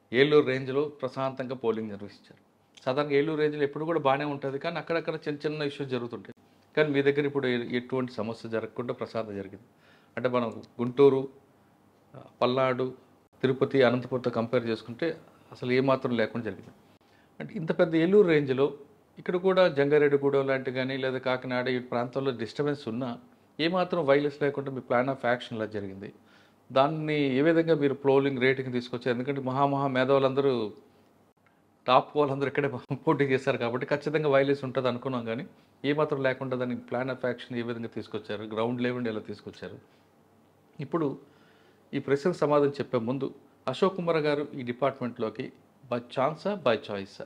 ఏలూరు రేంజ్లో ప్రశాంతంగా పోలింగ్ నిర్వహించారు సాధారణంగా ఏలూరు రేంజ్లో ఎప్పుడు కూడా బాగానే ఉంటుంది కానీ అక్కడక్కడ చిన్న చిన్న ఇష్యూస్ జరుగుతుంటాయి కానీ మీ దగ్గర ఇప్పుడు ఎ- ఎటువంటి సమస్య జరగకుండా ప్రశాంతం జరిగింది అంటే మనం గుంటూరు ఆ, పల్నాడు తిరుపతి అనంతపురంతో కంపేర్ చేసుకుంటే అసలు ఏమాత్రం లేకుండా జరిగింది అంటే ఇంత పెద్ద ఏలూరు రేంజ్లో ఇక్కడ కూడా జంగారెడ్డిగూడెం లాంటి కానీ లేదా కాకినాడ ఈ ప్రాంతంలో డిస్టర్బెన్స్ ఉన్నా ఏమాత్రం వైలెన్స్ లేకుండా మీ ప్లాన్ ఆఫ్ యాక్షన్ ఇలా జరిగింది దాన్ని ఏ విధంగా మీరు ప్రోలింగ్ రేటింగ్ తీసుకొచ్చారు ఎందుకంటే మహామహా మేధావులందరూ టాప్ వాళ్ళందరూ ఇక్కడే పోటీ చేశారు కాబట్టి ఖచ్చితంగా వైలెన్స్ ఉంటుంది అనుకున్నాం కానీ ఏమాత్రం లేకుండా దాన్ని ప్లాన్ ఆఫ్ యాక్షన్ ఏ విధంగా తీసుకొచ్చారు గ్రౌండ్ లెవెల్ ఎలా తీసుకొచ్చారు ఇప్పుడు ఈ ప్రశ్నకు సమాధానం చెప్పే ముందు అశోక్ కుమార్ గారు ఈ డిపార్ట్మెంట్లోకి బై ఛాన్సా బై చాయిసా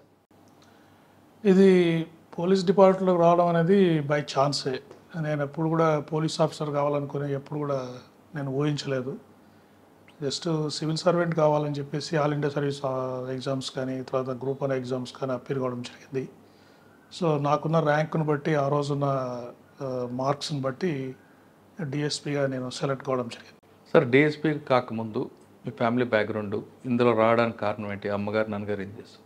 ఇది పోలీస్ డిపార్ట్మెంట్లోకి రావడం అనేది బై ఛాన్సే నేను ఎప్పుడు కూడా పోలీస్ ఆఫీసర్ కావాలనుకుని ఎప్పుడు కూడా నేను ఊహించలేదు జస్ట్ సివిల్ సర్వెంట్ కావాలని చెప్పేసి ఆల్ ఇండియా సర్వీస్ ఎగ్జామ్స్ కానీ తర్వాత గ్రూప్ వన్ ఎగ్జామ్స్ కానీ అప్పీర్ కావడం జరిగింది సో నాకున్న ర్యాంకును బట్టి ఆ రోజున్న మార్క్స్ని బట్టి డిఎస్పీగా నేను సెలెక్ట్ కావడం జరిగింది సార్ డిఎస్పీ కాకముందు మీ ఫ్యామిలీ బ్యాక్గ్రౌండ్ ఇందులో రావడానికి కారణం ఏంటి అమ్మగారు నాన్నగారు ఏం చేస్తారు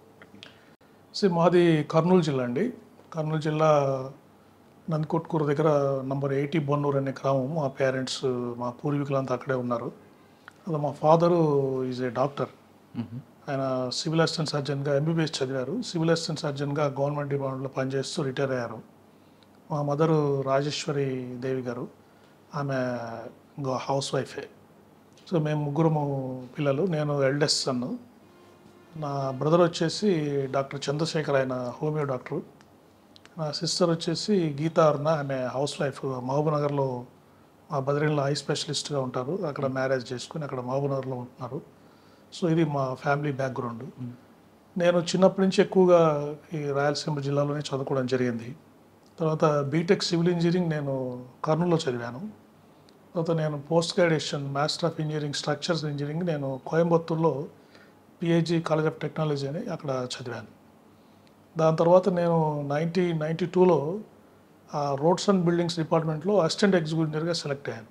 సో మాది కర్నూలు జిల్లా అండి కర్నూలు జిల్లా నందికొట్కూరు దగ్గర నంబర్ ఎయిటీ బొన్నూరు అనే గ్రామం మా పేరెంట్స్ మా పూర్వీకులంతా అక్కడే ఉన్నారు అది మా ఫాదరు ఈజ్ ఏ డాక్టర్ ఆయన సివిల్ అసిస్టెంట్ సర్జన్గా ఎంబీబీఎస్ చదివారు సివిల్ అసిస్టెంట్ సర్జన్గా గవర్నమెంట్ డిపార్ట్మెంట్లో పనిచేస్తూ రిటైర్ అయ్యారు మా మదరు రాజేశ్వరి దేవి గారు ఆమె ఇంకో హౌస్ వైఫే సో మేము ముగ్గురము పిల్లలు నేను ఎల్డెస్ట్ సన్ను నా బ్రదర్ వచ్చేసి డాక్టర్ చంద్రశేఖర్ ఆయన హోమియో డాక్టర్ నా సిస్టర్ వచ్చేసి గీతా అరుణ ఆమె హౌస్ వైఫ్ మహబూబ్నగర్లో మా బద్రీలో ఐ స్పెషలిస్ట్గా ఉంటారు అక్కడ మ్యారేజ్ చేసుకుని అక్కడ మహబూబ్నగర్లో ఉంటున్నారు సో ఇది మా ఫ్యామిలీ బ్యాక్గ్రౌండ్ నేను చిన్నప్పటి నుంచి ఎక్కువగా ఈ రాయలసీమ జిల్లాలోనే చదువుకోవడం జరిగింది తర్వాత బీటెక్ సివిల్ ఇంజనీరింగ్ నేను కర్నూలులో చదివాను తర్వాత నేను post graduation master of engineering structures engineering నేను కోయంబత్తూర్లో పిహెచ్జి కాలేజ్ ఆఫ్ టెక్నాలజీ అని అక్కడ చదివాను దాని తర్వాత నేను నైన్టీన్ నైంటీ టూలో రోడ్స్ అండ్ బిల్డింగ్స్ డిపార్ట్మెంట్లో అసిస్టెంట్ ఎగ్జిక్యూటివ్గా సెలెక్ట్ అయ్యాను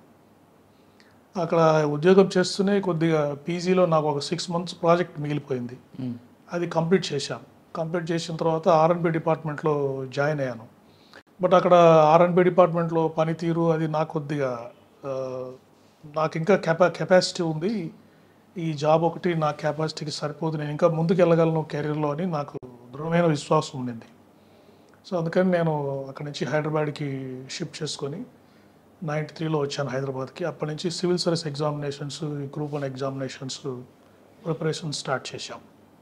అక్కడ ఉద్యోగం చేస్తూనే కొద్దిగా పీజీలో నాకు ఒక సిక్స్ మంత్స్ ప్రాజెక్ట్ మిగిలిపోయింది అది కంప్లీట్ చేశాను కంప్లీట్ చేసిన తర్వాత ఆర్ఎన్బి డిపార్ట్మెంట్లో జాయిన్ అయ్యాను బట్ అక్కడ ఆర్ఎన్బి డిపార్ట్మెంట్లో పనితీరు అది నాకు కొద్దిగా ఆ, నాకు ఇంకా కెపా కెపాసిటీ ఉంది ఈ జాబ్ ఒకటి నా కెపాసిటీకి సరిపోదు నేను ఇంకా ముందుకు వెళ్ళగలను కెరీర్లో అని నాకు దృఢమైన విశ్వాసం ఉండింది సో అందుకని నేను అక్కడి నుంచి హైదరాబాద్కి షిఫ్ట్ చేసుకొని నైంటీ త్రీలో వచ్చాను హైదరాబాద్కి అప్పటి నుంచి civil service examinations group one examinations preparation start చేశాం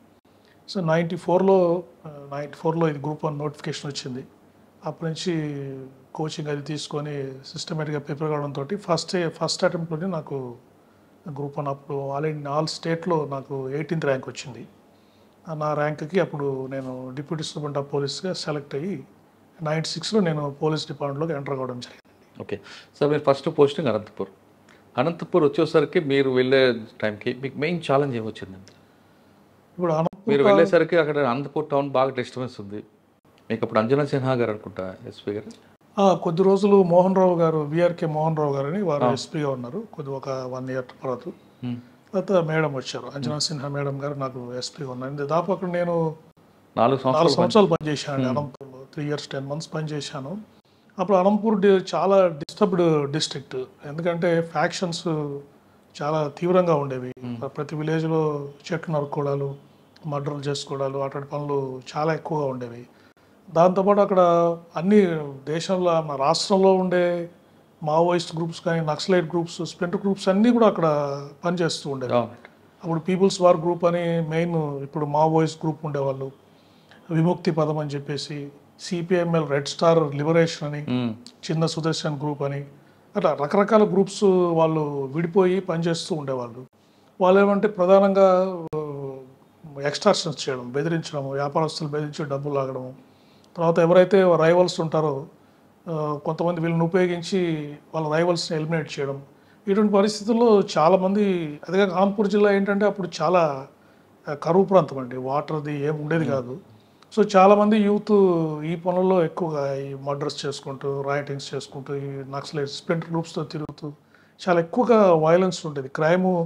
సో నైంటీ ఫోర్లో నైంటీ ఫోర్లో ఇది గ్రూప్ వన్ నోటిఫికేషన్ వచ్చింది అప్పటి నుంచి కోచింగ్ అది తీసుకొని సిస్టమేటిక్గా ప్రిపేర్ కావడంతో ఫస్ట్ ఫస్ట్ అటెంప్ట్లోనే నాకు గ్రూప్ వన్ అప్పుడు ఆల్ ఇండియా ఆల్ స్టేట్లో నాకు ఎయిటీన్త్ ర్యాంక్ వచ్చింది ఆ నా ర్యాంక్కి అప్పుడు నేను డిప్యూటీ సూపరింట్ ఆఫ్ పోలీస్గా సెలెక్ట్ అయ్యి నైంటీ సిక్స్లో నేను పోలీస్ డిపార్ట్మెంట్లోకి ఎంటర్ కావడం జరిగింది ఓకే సార్ మీరు ఫస్ట్ పోస్టింగ్ అనంతపూర్ అనంతపూర్ వచ్చేసరికి మీరు వెళ్ళే టైంకి మీకు మెయిన్ ఛాలెంజ్ ఏమొచ్చిందండి ఇప్పుడు అనంతపూర్ మీరు వెళ్ళేసరికి అక్కడ అనంతపూర్ టౌన్ బాగా డిస్టర్బెన్స్ ఉంది మీకు అప్పుడు అంజనా సిన్హా గారు అనుకుంటా ఎస్పీ గారు ఆ, కొద్ది రోజులు మోహన్ రావు గారు విఆర్కే మోహన్ రావు గారు అని వారు ఎస్పీగా ఉన్నారు కొద్ది ఒక వన్ ఇయర్ తర్వాత తర్వాత మేడం వచ్చారు అంజనా సిన్హా మేడం గారు నాకు ఎస్పీగా ఉన్నారు దాదాపు అక్కడ నేను నాలుగు నాలుగు సంవత్సరాలు సంవత్సరాలు పనిచేశాను అనంతపూర్లో త్రీ ఇయర్స్ టెన్ మంత్స్ పనిచేశాను అప్పుడు అనంతపూర్ డి- చాలా డిస్టర్బ్డ్ డిస్ట్రిక్ట్ ఎందుకంటే ఫ్యాక్షన్స్ చాలా తీవ్రంగా ఉండేవి ప్రతి విలేజ్లో చెట్లు నరుక్కోవడాలు మర్డర్లు చేసుకోవడాలు అటువంటి పనులు చాలా ఎక్కువగా ఉండేవి దాంతోపాటు అక్కడ అన్ని దేశంలో మన రాష్ట్రంలో ఉండే మావోయిస్ట్ గ్రూప్స్ కానీ నక్సలైట్ గ్రూప్స్ స్ప్లింటర్ గ్రూప్స్ అన్నీ కూడా అక్కడ పనిచేస్తూ ఉండేవి అవునండి అప్పుడు పీపుల్స్ వార్ గ్రూప్ అని మెయిన్ ఇప్పుడు మావోయిస్ట్ గ్రూప్ ఉండేవాళ్ళు విముక్తి పదం అని చెప్పేసి సిపిఎంఎల్ రెడ్ స్టార్ లిబరేషన్ అని మ్మ్. చిన్న సుదర్శన్ గ్రూప్ అని అట్లా రకరకాల గ్రూప్స్ వాళ్ళు విడిపోయి పనిచేస్తూ ఉండేవాళ్ళు వాళ్ళు ఏమంటే ప్రధానంగా ఎక్స్టార్షన్స్ చేయడం బెదిరించడం వ్యాపారస్తులు బెదిరించి డబ్బులు లాగడం తర్వాత ఎవరైతే రైవల్స్ ఉంటారో ఆ, కొంతమంది వీళ్ళని ఉపయోగించి వాళ్ళ రైవల్స్ని ఎలిమినేట్ చేయడం ఇటువంటి పరిస్థితుల్లో చాలామంది అదే కాన్పూర్ జిల్లా ఏంటంటే అప్పుడు చాలా ఆ, కరువు ప్రాంతం అండి వాటర్ది ఏం ఉండేది కాదు సో చాలామంది యూత్ ఈ పనుల్లో ఎక్కువగా ఈ మర్డర్స్ చేసుకుంటూ రైటింగ్స్ చేసుకుంటూ ఈ నక్సలైట్ స్పెంట్ గ్రూప్స్తో తిరుగుతూ చాలా ఎక్కువగా వైలెన్స్ ఉండేది క్రైము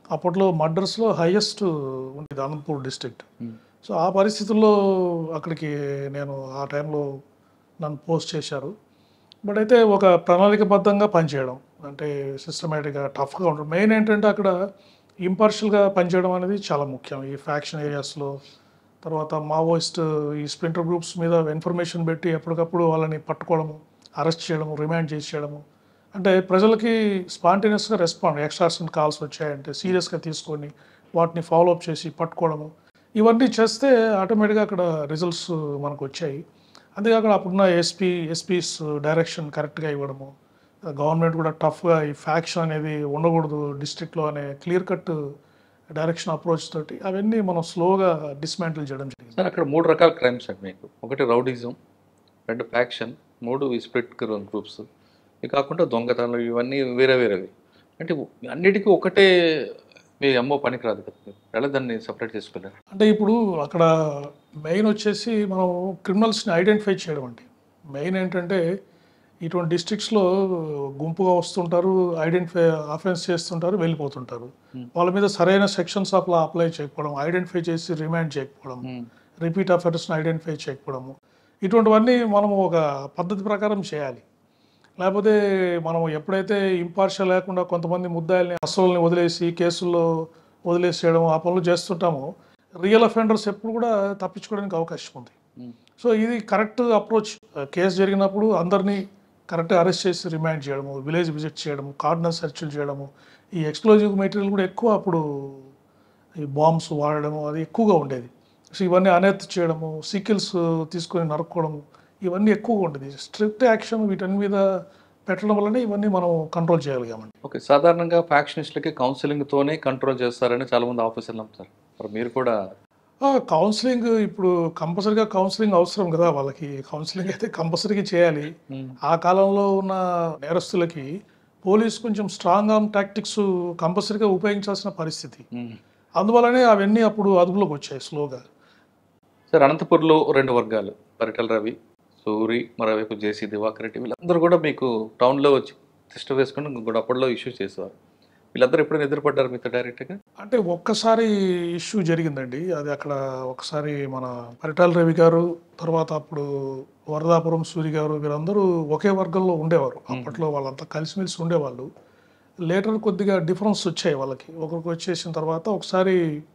అప్పట్లో మర్డర్స్లో హైయెస్ట్ ఉండేది అనంతపూర్ డిస్ట్రిక్ట్ సో ఆ పరిస్థితుల్లో అక్కడికి నేను ఆ టైంలో నన్ను పోస్ట్ చేశారు బట్ అయితే ఒక ప్రణాళికబద్ధంగా పనిచేయడం అంటే సిస్టమేటిక్గా టఫ్గా ఉండడం మెయిన్ ఏంటంటే అక్కడ ఇంపార్షియల్గా పనిచేయడం అనేది చాలా ముఖ్యం ఈ ఫ్యాక్షన్ ఏరియాస్లో తర్వాత మావోయిస్ట్ ఈ స్ప్లింటర్ గ్రూప్స్ మీద ఇన్ఫర్మేషన్ పెట్టి ఎప్పటికప్పుడు వాళ్ళని పట్టుకోవడము అరెస్ట్ చేయడము రిమాండ్ చేసేయడము అంటే ప్రజలకి స్పాంటేనియస్గా రెస్పాండ్ ఎక్స్ట్రాక్షన్ కాల్స్ వచ్చాయంటే సీరియస్గా తీసుకొని వాటిని ఫాలో అప్ చేసి పట్టుకోవడము ఇవన్నీ చేస్తే ఆటోమేటిక్గా అక్కడ రిజల్ట్స్ మనకు వచ్చాయి అంతేకాకుండా అప్పుడున్న ఎస్పీ ఎస్పీస్ డైరెక్షన్ కరెక్ట్గా ఇవ్వడము గవర్నమెంట్ కూడా టఫ్గా ఈ ఫ్యాక్షన్ అనేది ఉండకూడదు డిస్ట్రిక్ట్లో అనే క్లియర్ కట్ డైరెక్షన్ అప్రోచ్ తోటి అవన్నీ మనం స్లోగా డిస్మాంటిల్ చేయడం జరిగింది సార్ అక్కడ మూడు రకాల క్రైమ్స్ అండి మీకు ఒకటి రౌడిజం రెండు ఫ్యాక్షన్ మూడు స్ప్లిట్ గ్రూప్స్ ఇవి కాకుండా దొంగతనాలు ఇవన్నీ వేరే వేరేవి అంటే అన్నిటికీ ఒకటే మీ అమ్మో పనికిరాదు కదా మీరు ఎలా దాన్ని సపరేట్ చేసుకోలేరు అంటే ఇప్పుడు అక్కడ మెయిన్ వచ్చేసి మనం క్రిమినల్స్ని ఐడెంటిఫై చేయడం అండి మెయిన్ ఏంటంటే ఇటువంటి డిస్ట్రిక్ట్స్లో గుంపుగా వస్తుంటారు ఐడెంటిఫై అఫెన్స్ చేస్తుంటారు వెళ్ళిపోతుంటారు వాళ్ళ మీద సరైన సెక్షన్స్ ఆఫ్ లా అప్లై చేయకపోవడం ఐడెంటిఫై చేసి రిమాండ్ చేయకపోవడం రిపీట్ అఫెన్స్ని ఐడెంటిఫై చేయకపోవడము ఇటువంటివన్నీ మనం ఒక పద్ధతి ప్రకారం చేయాలి లేకపోతే మనం ఎప్పుడైతే ఇంపార్షియల్ లేకుండా కొంతమంది ముద్దాయిల్ని అసలుని వదిలేసి కేసుల్లో వదిలేసేయడం ఆ పనులు చేస్తుంటామో రియల్ అఫెండర్స్ ఎప్పుడు కూడా తప్పించుకోవడానికి అవకాశం ఉంది సో ఇది కరెక్ట్ అప్రోచ్ కేసు జరిగినప్పుడు అందరినీ కరెక్ట్గా అరెస్ట్ చేసి రిమాండ్ చేయడము విలేజ్ విజిట్ చేయడము కార్డనల్ సెర్చ్లు చేయడము ఈ ఎక్స్ప్లోజివ్ మెటీరియల్ కూడా ఎక్కువ అప్పుడు ఈ బాంబ్స్ వాడడము అది ఎక్కువగా ఉండేది సో ఇవన్నీ అనెత్ చేయడము సీకిల్స్ తీసుకొని నరుక్కోవడము ఇవన్నీ ఎక్కువగా ఉండేది స్ట్రిక్ట్ యాక్షన్ వీటన్ని మీద పెట్టడం వల్లనే ఇవన్నీ మనం కంట్రోల్ చేయగలిగామండి ఓకే సాధారణంగా ఫ్యాక్షనిస్ట్లకి కౌన్సిలింగ్తోనే కంట్రోల్ చేస్తారని చాలామంది ఆఫీసర్లు నమ్ముతారు మరి మీరు కూడా కౌన్సిలింగ్ ఇప్పుడు కంపల్సరీగా కౌన్సిలింగ్ అవసరం కదా వాళ్ళకి కౌన్సిలింగ్ అయితే కంపల్సరీగా చేయాలి ఆ కాలంలో ఉన్న నేరస్తులకి పోలీస్ కొంచెం స్ట్రాంగ్ ఆర్మ్ టాక్టిక్స్ కంపల్సరీగా ఉపయోగించాల్సిన పరిస్థితి అందువల్లనే అవన్నీ అప్పుడు అదుపులోకి వచ్చాయి స్లోగా సార్ అనంతపూర్లో రెండు వర్గాలు పరిటల రవి సూరి మరోవైపు జేసీ దివాకర్ రెడ్డి వీళ్ళందరూ కూడా మీకు టౌన్లో వచ్చి తిష్ట వేసుకుని కూడా అప్పట్లో ఇష్యూ చేసేవారు వీళ్ళందరూ ఎప్పుడైనా ఎదురుపడ్డారు మీతో డైరెక్ట్గా అంటే ఒక్కసారి ఇష్యూ జరిగిందండి అది అక్కడ ఒకసారి మన పరిటాల రవి గారు తర్వాత అప్పుడు వరదాపురం సూరి గారు వీరందరూ ఒకే వర్గంలో ఉండేవారు అప్పట్లో వాళ్ళంతా కలిసిమెలిసి ఉండేవాళ్ళు లేటర్ కొద్దిగా డిఫరెన్స్ వచ్చాయి వాళ్ళకి ఒకరికి వచ్చేసిన తర్వాత ఒకసారి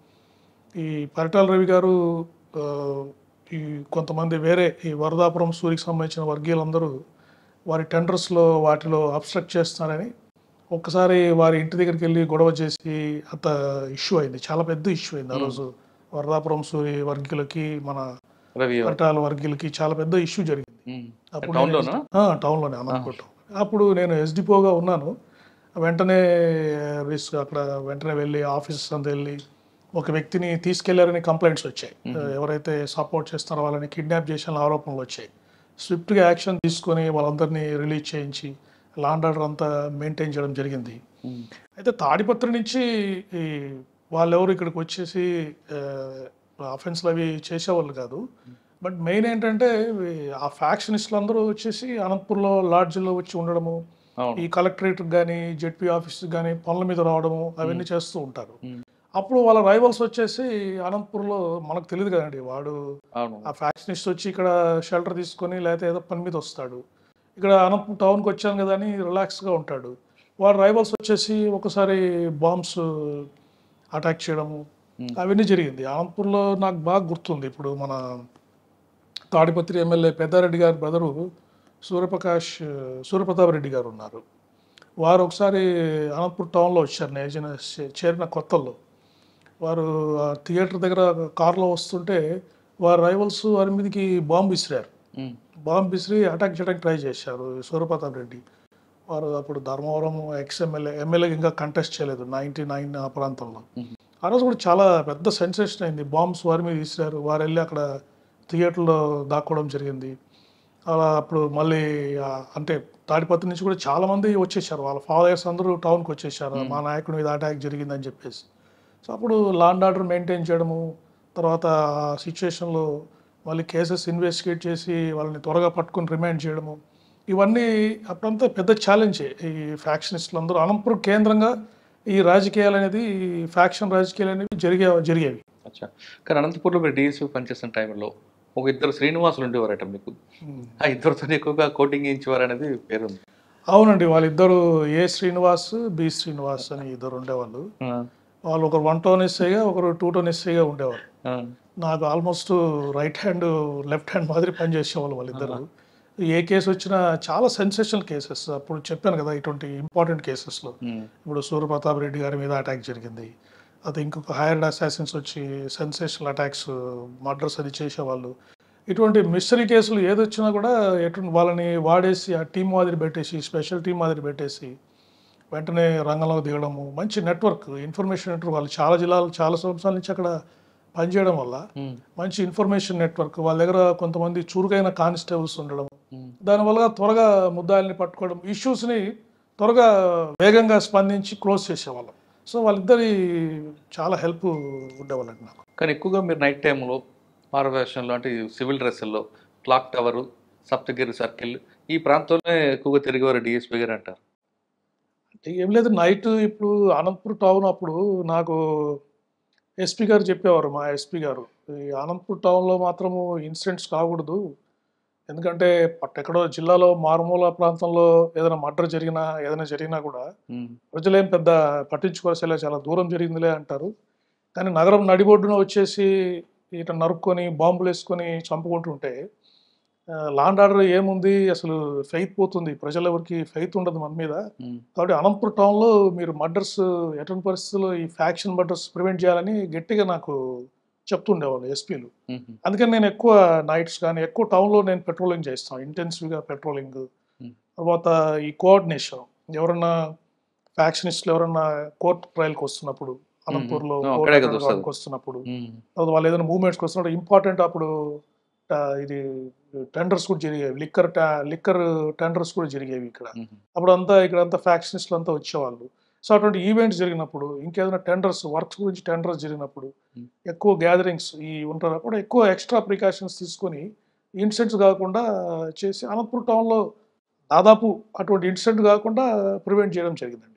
ఈ పరిటాల రవి గారు ఆ, ఈ కొంతమంది వేరే ఈ వరదాపురం సూరికి సంబంధించిన వర్గీయులందరూ వారి టెండర్స్లో వాటిలో అబ్స్ట్రక్ట్ చేస్తున్నారని ఒక్కసారి వారి ఇంటి దగ్గరికి వెళ్ళి గొడవ చేసి అంత ఇష్యూ అయింది చాలా పెద్ద ఇష్యూ అయింది ఆ రోజు వరదాపురం సూరి వర్గీయులకి మన రవి పరిటాల వర్గీయులకి చాలా పెద్ద ఇష్యూ జరిగింది అప్పుడు నేను టౌన్లోనా ఆ, టౌన్లోనే అనంతపురం అప్పుడు నేను ఎస్డిపోగా ఉన్నాను వెంటనే రిస్క్ అక్కడ వెంటనే వెళ్ళి ఆఫీసెస్ అంతా వెళ్ళి ఒక వ్యక్తిని తీసుకెళ్లారని కంప్లైంట్స్ వచ్చాయి ఎవరైతే సపోర్ట్ చేస్తున్నారో వాళ్ళని కిడ్నాప్ చేసిన ఆరోపణలు వచ్చాయి స్విఫ్ట్గా యాక్షన్ తీసుకొని వాళ్ళందరినీ రిలీజ్ చేయించి లాండ్ ఆర్డర్ అంతా మెయింటైన్ చేయడం జరిగింది అయితే తాడిపత్రి నుంచి ఈ వాళ్ళెవరు ఇక్కడికి వచ్చేసి అఫెన్స్లు అవి చేసేవాళ్ళు కాదు బట్ మెయిన్ ఏంటంటే ఈ- ఆ ఫ్యాక్షనిస్టులు అందరూ వచ్చేసి అనంతపూర్లో లాడ్జ్లో వచ్చి ఉండడము అవును ఈ కలెక్టరేట్ కానీ జెడ్పీ ఆఫీస్ కానీ పనుల మీద రావడము అవన్నీ చేస్తూ ఉంటారు ఉమ్. అప్పుడు వాళ్ళ రైవల్స్ వచ్చేసి అనంతపూర్లో మనకు తెలియదు కదండి వాడు అవును ఆ ఫ్యాక్షనిస్ట్ వచ్చి ఇక్కడ షెల్టర్ తీసుకొని లేకపోతే ఏదో పని మీద వస్తాడు ఇక్కడ అనంతపురం టౌన్కి వచ్చాను కదా అని రిలాక్స్గా ఉంటాడు వాడు రైవల్స్ వచ్చేసి ఒకసారి బాంబ్స్ అటాక్ చేయడము Hmm. అవన్నీ జరిగింది అనంతపూర్లో నాకు బాగా గుర్తుంది ఇప్పుడు మన తాడిపత్రి ఎమ్మెల్యే పెద్దారెడ్డి గారి బ్రదరు సూర్యప్రకాష్ సూర్యప్రతాప్ రెడ్డి గారు ఉన్నారు వారు ఒకసారి అనంతపూర్ టౌన్లో వచ్చారు నేను చేరిన- చేరిన కొత్తల్లో వారు ఆ థియేటర్ దగ్గర కార్లో వస్తుంటే వారి రైవల్స్ వారి మీదకి బాంబు విసిరారు ఉమ్. బాంబు విసిరి అటాక్ చేయడానికి ట్రై చేశారు సూర్యప్రతాప్ రెడ్డి వారు అప్పుడు ధర్మవరం ఎక్స్ ఎమ్మెల్యే ఎమ్మెల్యేకి ఇంకా కంటెస్ట్ చేయలేదు నైంటీ నైన్ ఆ ప్రాంతంలో ఉమ్. ఆ రోజు కూడా చాలా పెద్ద సెన్సేషన్ అయింది బాంబ్స్ వారి మీద విసిరారు వారు వెళ్ళి అక్కడ థియేటర్లో దాక్కోవడం జరిగింది అలా అప్పుడు మళ్ళీ ఆ, అంటే తాడిపత్రి నుంచి కూడా చాలా మంది వచ్చేసారు వాళ్ళ ఫాదర్స్ అందరూ టౌన్కి వచ్చేసారు మా నాయకుడి మీద అటాక్ జరిగిందని చెప్పేసి సో అప్పుడు లాండ్ ఆర్డర్ మెయింటైన్ చేయడము తర్వాత ఆ సిచ్యువేషన్లో మళ్ళీ కేసెస్ ఇన్వెస్టిగేట్ చేసి వాళ్ళని త్వరగా పట్టుకొని రిమాండ్ చేయడము ఇవన్నీ అప్పుడంతా పెద్ద ఛాలెంజే ఈ ఫ్యాక్షనిస్టులు అందరూ అనంతపురం కేంద్రంగా ఈ రాజకీయాలు అనేది ఫ్యాక్షన్ రాజకీయాలు అనేవి జరిగే జరిగేవి అచ్చా కానీ అనంతపూర్లో మీరు డిఎస్పీ పనిచేస్తున్న టైంలో ఒక ఇద్దరు శ్రీనివాసులు ఉండేవారట మీకు ఆ ఇద్దరితో ఎక్కువగా కోటింగ్ ఇచ్చేవారు అనేది పేరుంది అవునండి వాళ్ళిద్దరు ఏ శ్రీనివాస్ బి శ్రీనివాస్ అని ఇద్దరు ఉండేవాళ్ళు ఆ, వాళ్ళు ఒకరు వన్ టోన్ ఎస్ఐగా ఒకరు టూ టోన్ ఎస్ఐగా ఉండేవారు ఆ, నాకు almost right hand left hand మాదిరి పనిచేసేవాళ్ళు వాళ్ళిద్దరు ఏ కేసు వచ్చినా చాలా సెన్సేషనల్ కేసెస్ అప్పుడు చెప్పాను కదా ఇటువంటి ఇంపార్టెంట్ కేసెస్లో ఉమ్, ఇప్పుడు సూర్యప్రతాప్ రెడ్డి గారి మీద అటాక్ జరిగింది అది ఇంకొక హైర్డ్ అసాసిన్స్ వచ్చి సెన్సేషనల్ అటాక్స్ మర్డర్స్ అది చేసేవాళ్ళు ఇటువంటి మిస్టరీ కేసులు ఏదొచ్చినా కూడా ఎటు వాళ్ళని వాడేసి ఆ టీం మాదిరి పెట్టేసి స్పెషల్ టీం మాదిరి పెట్టేసి వెంటనే రంగంలోకి దిగడము మంచి నెట్వర్క్ ఇన్ఫర్మేషన్ నెట్వర్క్ వాళ్ళు చాలా జిల్లాలు చాలా సంవత్సరాల నుంచి అక్కడ పనిచేయడం వల్ల ఉమ్, మంచి ఇన్ఫర్మేషన్ నెట్వర్క్ వాళ్ళ దగ్గర కొంతమంది చురుకైన కానిస్టేబుల్స్ ఉండడం ఉమ్. దానివల్ల త్వరగా ముద్దాయిల్ని పట్టుకోవడం ఇష్యూస్ని త్వరగా వేగంగా స్పందించి క్లోజ్ చేసేవాళ్ళం సో వాళ్ళిద్దరి చాలా హెల్ప్ ఉండేవాళ్ళండి నాకు కానీ ఎక్కువగా మీరు నైట్ టైంలో మారవేషంలో అంటే సివిల్ డ్రెస్సుల్లో క్లాక్ టవర్ సప్తగిరి సర్కిల్ ఈ ప్రాంతంలో ఎక్కువగా తిరిగేవారు డిఎస్పీ గారు అంటారు అంటే ఏం లేదు నైట్ ఇప్పుడు అనంతపూర్ టౌన్ అప్పుడు నాకు ఎస్పీ గారు చెప్పేవారు మా ఎస్పీ గారు ఈ అనంతపూర్ టౌన్లో మాత్రము ఇన్సిడెంట్స్ కాకూడదు ఎందుకంటే పట్టెక్కడో జిల్లాలో మారుమూల ప్రాంతంలో ఏదైనా మర్డర్ జరిగినా ఏదైనా జరిగినా కూడా ఉమ్, ప్రజలేం పెద్ద పట్టించుకోవాల్సిన చాలా దూరం జరిగిందిలే అంటారు కానీ నగరం నడిబొడ్డున వచ్చేసి ఇట నరుక్కొని బాంబులు వేసుకొని చంపుకుంటుంటే లాండ్ ఆర్డర్ ఏముంది అసలు ఫెయిత్ పోతుంది ప్రజల ఎవరికి ఫెయిత్ ఉండదు మన మీద ఉమ్, కాబట్టి అనంతపూర్ టౌన్లో మీరు మర్డర్స్ ఎటువంటి పరిస్థితుల్లో ఈ ఫ్యాక్షన్ మర్డర్స్ ప్రివెంట్ చేయాలని గట్టిగా నాకు చెప్తుండేవాళ్ళు ఎస్పీలు ఉమ్, అందుకని నేను ఎక్కువ నైట్స్ కానీ ఎక్కువ టౌన్లో నేను పెట్రోలింగ్ చేస్తాను ఇంటెన్సివ్గా పెట్రోలింగ్ Hmm. తర్వాత ఈ కోఆర్డినేషన్ ఎవరన్నా ఫ్యాక్షనిస్టులు ఎవరన్నా కోర్ట్ ట్రయల్కి వస్తున్నప్పుడు అనంతపూర్లో Hmm. court అక్కడే కదా attendance వస్తది. వస్తున్నప్పుడు ఉమ్, తర్వాత వాళ్ళు ఏదైనా మూవ్మెంట్స్కి వస్తున్నప్పుడు ఇంపార్టెంట్ అప్పుడు ఆ, ఇది టెండర్స్ కూడా జరిగేవి లిక్కర్ లిక్కర్ టెండర్స్ కూడా జరిగేవి ఇక్కడ ఉమ్, అప్పుడు అంతా ఇక్కడ అంతా ఫ్యాక్షనిస్టులు అంతా వచ్చేవాళ్ళు సో అటువంటి ఈవెంట్స్ జరిగినప్పుడు ఇంకేదైనా టెండర్స్ వర్క్స్ గురించి టెండర్స్ జరిగినప్పుడు Hmm. ఎక్కువ గ్యాదరింగ్స్ ఈ ఉంటారు కూడా ఎక్కువ ఎక్స్ట్రా ప్రికాషన్స్ తీసుకొని ఇన్సిడెంట్స్ కాకుండా చేసి అనంతపురం టౌన్లో దాదాపు అటువంటి ఇన్సిడెంట్ కాకుండా ప్రివెంట్ చేయడం జరిగిందండి